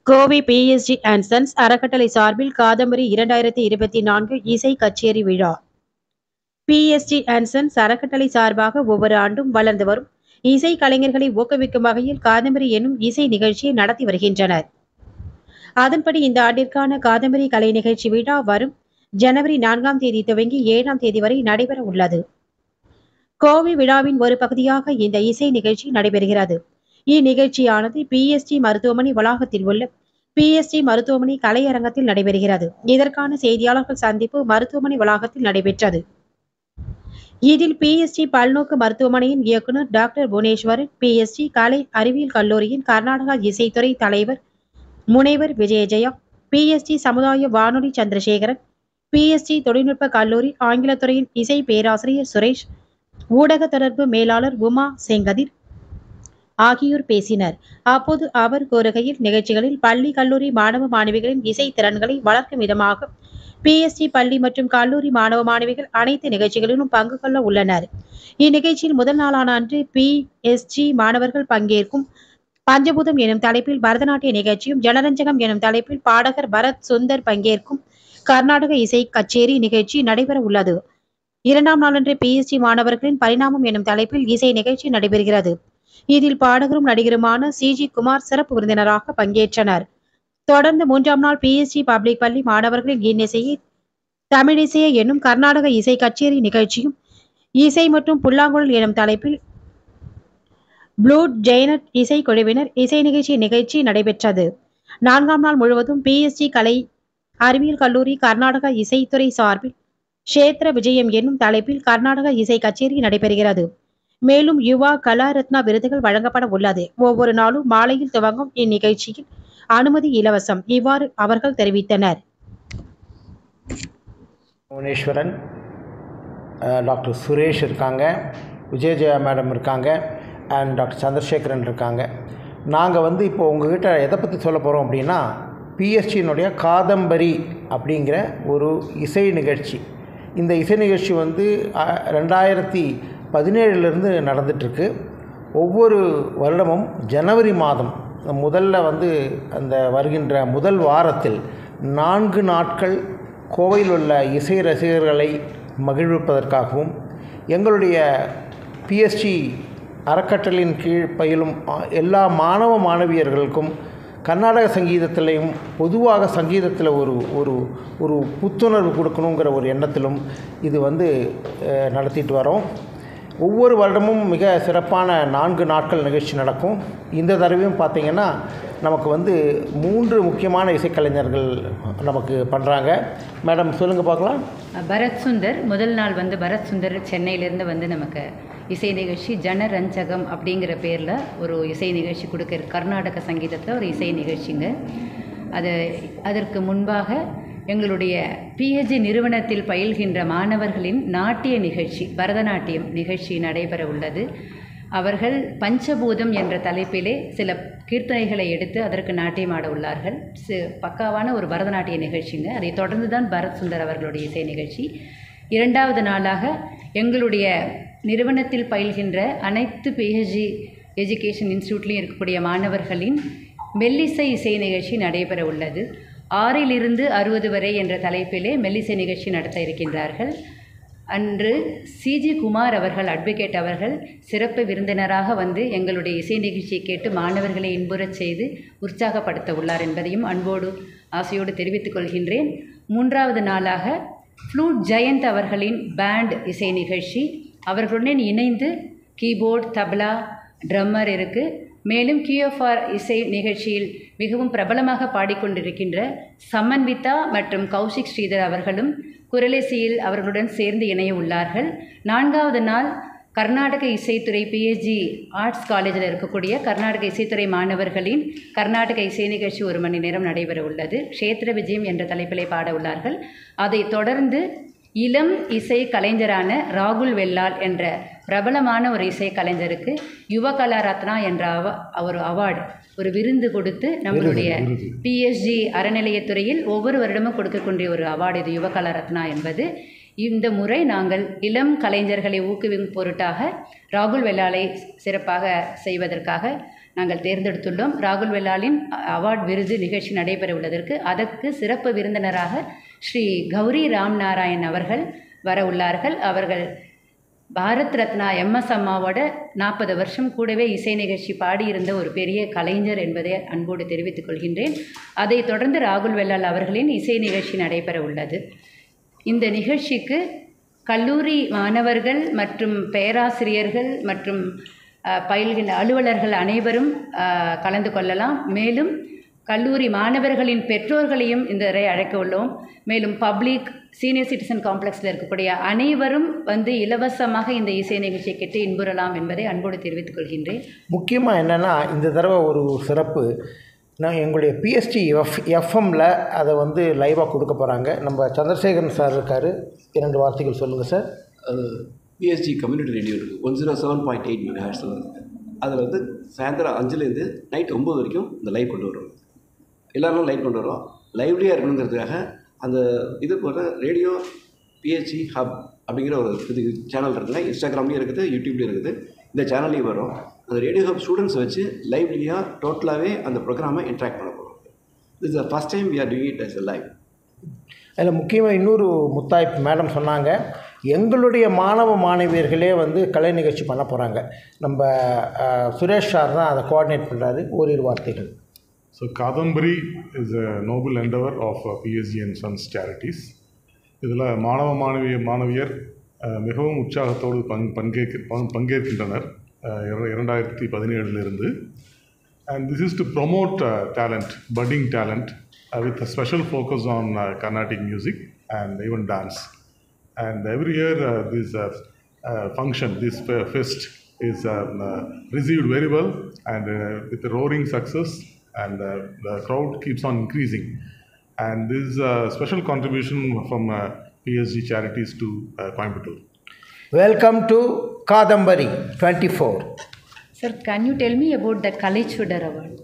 Kovai PSG and sons அறக்கட்டளை சார்பில் காதம்பரி இரண்டாயிரத்தி இருபத்தி நான்கு இசை கச்சேரி விழா பிஎஸ்ஜி அண்ட் சன்ஸ் அறக்கட்டளை சார்பாக ஒவ்வொரு ஆண்டும் வளர்ந்து வரும் இசை கலைஞர்களை ஊக்குவிக்கும் வகையில் காதம்பரி எனும் இசை நிகழ்ச்சியை நடத்தி வருகின்றனர் அதன்படி இந்த ஆண்டிற்கான காதம்பரி கலை நிகழ்ச்சி விழா வரும் ஜனவரி நான்காம் தேதி துவங்கி ஏழாம் தேதி வரை நடைபெற உள்ளது கோவை விழாவின் ஒரு பகுதியாக இந்த இசை நிகழ்ச்சி நடைபெறுகிறது இந்நிகழ்ச்சியானது பிஎஸ்டி மருத்துவமனை வளாகத்தில் உள்ள பிஎஸ்டி மருத்துவமனை கலையரங்கத்தில் நடைபெறுகிறது இதற்கான செய்தியாளர்கள் சந்திப்பு மருத்துவமனை வளாகத்தில் நடைபெற்றது இதில் பிஎஸ்டி பல்நோக்கு மருத்துவமனையின் இயக்குநர் டாக்டர் புவனேஸ்வரன் பிஎஸ்டி கலை அறிவியல் கல்லூரியின் கர்நாடகா இசைத்துறை தலைவர் முனைவர் விஜயஜெயா பிஎஸ்டி சமுதாய வானொலி சந்திரசேகரன் பிஎஸ்டி தொழில்நுட்ப கல்லூரி ஆங்கிலத்துறையின் இசை பேராசிரியர் சுரேஷ் ஊடக தொடர்பு மேலாளர் உமா செங்கதிர் ஆகியோர் பேசினர் அப்போது அவர் கூறுகையில் நிகழ்ச்சிகளில் பள்ளி கல்லூரி மாணவ மாணவிகளின் இசை திறன்களை வளர்க்கும் விதமாக பிஎஸ்டி பள்ளி மற்றும் கல்லூரி மாணவ மாணவிகள் அனைத்து நிகழ்ச்சிகளிலும் பங்கு கொள்ள உள்ளனர் இந்நிகழ்ச்சியில் முதல் நாளான அன்று பிஎஸ்ஜி மாணவர்கள் பங்கேற்கும் பஞ்சபூதம் எனும் தலைப்பில் பரதநாட்டிய நிகழ்ச்சியும் ஜனரஞ்சகம் எனும் தலைப்பில் பாடகர் பரத் சுந்தர் பங்கேற்கும் கர்நாடக இசை கச்சேரி நிகழ்ச்சி நடைபெற உள்ளது இரண்டாம் நாளன்று பிஎஸ்டி மாணவர்களின் பரிணாமம் எனும் தலைப்பில் இசை நிகழ்ச்சி நடைபெறுகிறது இதில் பாடகரும் நடிகருமான சிஜி குமார் சிறப்பு விருந்தினராக பங்கேற்றனர் தொடர்ந்து மூன்றாம் நாள் பிஎஸ்டி பப்ளிக் பள்ளி மாணவர்களின் இன்னிசையை தமிழிசையை என்னும் கர்நாடக இசை கச்சேரி நிகழ்ச்சியும் இசை மற்றும் புல்லாங்குழல் எனும் தலைப்பில் ப்ளூட் ஜெயனட் இசை குழுவினர் இசை நிகழ்ச்சி நிகழ்ச்சி நடைபெற்றது நான்காம் நாள் முழுவதும் பிஎஸ்டி கலை அறிவியல் கல்லூரி கர்நாடக இசைத்துறை சார்பில் க்ஷேத்திர விஜயம் என்னும் தலைப்பில் கர்நாடக இசை கச்சேரி நடைபெறுகிறது மேலும் யுவா கலாரத்னா விருதுகள் வழங்கப்பட உள்ளது ஒவ்வொரு நாளும் மாலையில் துவங்கும் இந்நிகழ்ச்சியில் அனுமதி இலவசம் இவ்வாறு அவர்கள் தெரிவித்தனர் புவனேஸ்வரன் அஹ், டாக்டர் சுரேஷ் இருக்காங்க விஜயஜெயா மேடம் இருக்காங்க அண்ட் டாக்டர் சந்திரசேகரன் இருக்காங்க நாங்கள் வந்து இப்போ உங்ககிட்ட எதை பற்றி சொல்ல போகிறோம் அப்படின்னா பிஎஸ்டியினுடைய காதம்பரி அப்படிங்கிற ஒரு இசை நிகழ்ச்சி இந்த இசை நிகழ்ச்சி வந்து அஹ், ரெண்டாயிரத்தி பதினேழுலேருந்து நடந்துட்டுருக்கு ஒவ்வொரு வருடமும் ஜனவரி மாதம் முதல்ல வந்து அந்த வருகின்ற முதல் வாரத்தில் நான்கு நாட்கள் கோவையில் உள்ள இசை ரசிகர்களை மகிழ்விப்பதற்காகவும் எங்களுடைய பிஎஸ்டி அறக்கட்டளையின் கீழ் பயிலும் ஆ- எல்லா மாணவ மாணவியர்களுக்கும் கர்நாடக சங்கீதத்திலையும் பொதுவாக சங்கீதத்தில் ஒரு ஒரு ஒரு புத்துணர்வு கொடுக்கணுங்கிற ஒரு எண்ணத்திலும் இது வந்து அஹ், நடத்திட்டு வரோம் ஒவ்வொரு வருடமும் மிக சிறப்பான நான்கு நாட்கள் நிகழ்ச்சி நடக்கும் இந்த தடவையும் பார்த்திங்கன்னா நமக்கு வந்து மூன்று முக்கியமான இசைக்கலைஞர்கள் நமக்கு பண்ணுறாங்க மேடம் சொல்லுங்கள் பார்க்கலாம் பரத் சுந்தர் முதல் நாள் வந்து பரத் சுந்தர் சென்னையிலேருந்து வந்து நமக்கு இசை நிகழ்ச்சி ஜனரஞ்சகம் அப்படிங்கிற பேரில் ஒரு இசை நிகழ்ச்சி கொடுக்க கர்நாடக சங்கீதத்தில் ஒரு இசை நிகழ்ச்சிங்க அது அதற்கு முன்பாக எங்களுடைய பிஹெச்டி நிறுவனத்தில் பயில்கின்ற மாணவர்களின் நாட்டிய நிகழ்ச்சி பரதநாட்டியம் நிகழ்ச்சி நடைபெற உள்ளது அவர்கள் பஞ்சபூதம் என்ற தலைப்பிலே சில கீர்த்தனைகளை எடுத்து அதற்கு நாட்டியம் ஆட உள்ளார்கள் சி- பக்காவான ஒரு பரதநாட்டிய நிகழ்ச்சிங்க அதை தொடர்ந்து தான் பரத் சுந்தர் அவர்களுடைய இசை நிகழ்ச்சி இரண்டாவது நாளாக எங்களுடைய நிறுவனத்தில் பயில்கின்ற அனைத்து பிஹெச்டி எஜுகேஷன் இன்ஸ்டியூட்லேயும் இருக்கக்கூடிய மாணவர்களின் மெல்லிசை இசை நிகழ்ச்சி நடைபெற உள்ளது ஆறிலிருந்து அறுபது வரை என்ற தலைப்பிலே மெல்லிசை நிகழ்ச்சி நடத்த இருக்கின்றார்கள் அன்று சிஜி குமார் அவர்கள் அட்வொகேட் அவர்கள் சிறப்பு விருந்தினராக வந்து எங்களுடைய இசை நிகழ்ச்சியை கேட்டு மாணவர்களை இன்புறச் செய்து உற்சாகப்படுத்த உள்ளார் என்பதையும் அன்போடு ஆசையோடு தெரிவித்துக் கொள்கின்றேன் மூன்றாவது நாளாக ஃப்ளூட் ஜெயந்த் அவர்களின் பேண்ட் இசை நிகழ்ச்சி அவர்களுடன் இணைந்து கீபோர்ட் தப்லா ட்ரம்மர் இருக்குது மேலும் கியூஎஃப்ஆர் இசை நிகழ்ச்சியில் மிகவும் பிரபலமாக பாடிக்கொண்டிருக்கின்ற சமன்விதா மற்றும் கௌஷிக் ஸ்ரீதர் அவர்களும் குரலிசையில் அவர்களுடன் சேர்ந்து இணைய உள்ளார்கள் நான்காவது நாள் கர்நாடக இசைத்துறை பிஹெச்டி ஆர்ட்ஸ் காலேஜில் இருக்கக்கூடிய கர்நாடக இசைத்துறை மாணவர்களின் கர்நாடக இசை நிகழ்ச்சி ஒரு மணி நேரம் நடைபெற உள்ளது க்ஷேத்திர விஜயம் என்ற தலைப்பிலே பாட உள்ளார்கள் அதைத் தொடர்ந்து இளம் இசை கலைஞரான ராகுல் வெல்லால் என்ற பிரபலமான ஒரு இசை கலைஞருக்கு யுவ கலா ரத்னா என்ற அவ ஒரு அவார்டு ஒரு விருந்து கொடுத்து நம்மளுடைய பிஎஸ்ஜி அறநிலையத்துறையில் ஒவ்வொரு வருடமும் கொடுக்கக்கூடிய ஒரு அவார்டு இது யுவ கலா ரத்னா என்பது இந்த முறை நாங்கள் இளம் கலைஞர்களை ஊக்குவிக்கும் பொருட்டாக ராகுல் வெள்ளாலை சிறப்பாக செய்வதற்காக நாங்கள் தேர்ந்தெடுத்துள்ளோம் ராகுல் வெல்லாலின் அவார்ட் விருது நிகழ்ச்சி நடைபெற உள்ளதற்கு அதற்கு சிறப்பு விருந்தினராக ஸ்ரீ கௌரி ராம் நாராயண் அவர்கள் வர உள்ளார்கள் அவர்கள் பாரத் ரத்னா எம்எஸ் அம்மாவோட நாற்பது வருஷம் கூடவே இசை நிகழ்ச்சி பாடியிருந்த ஒரு பெரிய கலைஞர் என்பதை அன்போடு தெரிவித்துக் கொள்கின்றேன் அதைத் தொடர்ந்து ராகுல் வெல்லால் அவர்களின் இசை நிகழ்ச்சி நடைபெற உள்ளது இந்த நிகழ்ச்சிக்கு கல்லூரி மாணவர்கள் மற்றும் பேராசிரியர்கள் மற்றும் அஹ், பயில்கின்ற அலுவலர்கள் அனைவரும் அஹ், கலந்து கொள்ளலாம் மேலும் கல்லூரி மாணவர்களின் பெற்றோர்களையும் இந்த வரை அழைக்க உள்ளோம் மேலும் பப்ளிக் சீனியர் சிட்டிசன் காம்ப்ளெக்ஸில் இருக்கக்கூடிய அனைவரும் வந்து இலவசமாக இந்த இசை நிகழ்ச்சியை கேட்டு இன்புறலாம் என்பதை அன்போடு தெரிவித்துக் கொள்கின்றேன் முக்கியமாக என்னென்னா இந்த தடவை ஒரு சிறப்பு நான் எங்களுடைய பிஎஸ்டி எஃப் எஃப்எம்மில் அதை வந்து லைவாக கொடுக்க போகிறாங்க நம்ம சந்திரசேகரன் சார் இருக்கார் இரண்டு வார்த்தைகள் சொல்லுங்கள் சார் அது பிஎஸ்ஜி கம்யூனிட்டி ரேடியோ இருக்குது one zero seven point eight mega ஹெர்ட்ஸில் இருக்குது அதில் வந்து சாயந்தரம் அஞ்சுலேருந்து நைட் ஒம்பது வரைக்கும் இந்த லைவ் கொண்டு வருவோம் எல்லாரும் லைவ் கொண்டு வரோம் லைவ்லியாக இருக்கணுங்கிறதுக்காக அந்த இது போல ரேடியோ பிஹெச்சி ஹப் அப்படிங்கிற ஒரு இது சேனல் இருக்குங்க இன்ஸ்டாகிராம்லேயும் இருக்குது யூடியூப்லேயும் இருக்குது இந்த சேனல்லையும் வரும் அந்த ரேடியோ ஹப் ஸ்டூடெண்ட்ஸ் வச்சு லைவ்லியாக டோட்டலாகவே அந்த ப்ரோக்ராமை இன்ட்ராக்ட் பண்ண போகிறோம் this the first time we are doing it as live அதில் முக்கியமாக இன்னொரு முத்தாய்ப் மேடம் சொன்னாங்க எங்களுடைய மாணவ மாணவியர்களே வந்து கலை நிகழ்ச்சி பண்ண போகிறாங்க நம்ம அஹ், சுரேஷ் சார் தான் அதை கோஆர்டினேட் பண்ணுறாரு ஓரிரு வார்த்தைகள் So Kadambari is a noble endeavor of uh, PSG and Sons Charities. இதில் மாணவ மாணவிய மாணவியர் அஹ், மிகவும் உற்சாகத்தோடு பங் பங்கேற்க பங்- பங்கேற்கின்றனர் அஹ், இர- இரண்டாயிரத்தி பதினேழிலிருந்து and this is to promote talent budding talent uh, with a special focus on uh, Carnatic music and even dance. And every year, uh, this uh, uh, function, this fe- fest, is um, uh, received very well and uh, with a roaring success, and uh, the crowd keeps on increasing. And this is a special contribution from uh, PSG charities to uh, Coimbatore. Welcome to Kadambari twenty four sir can you tell me about the Kalaichudar award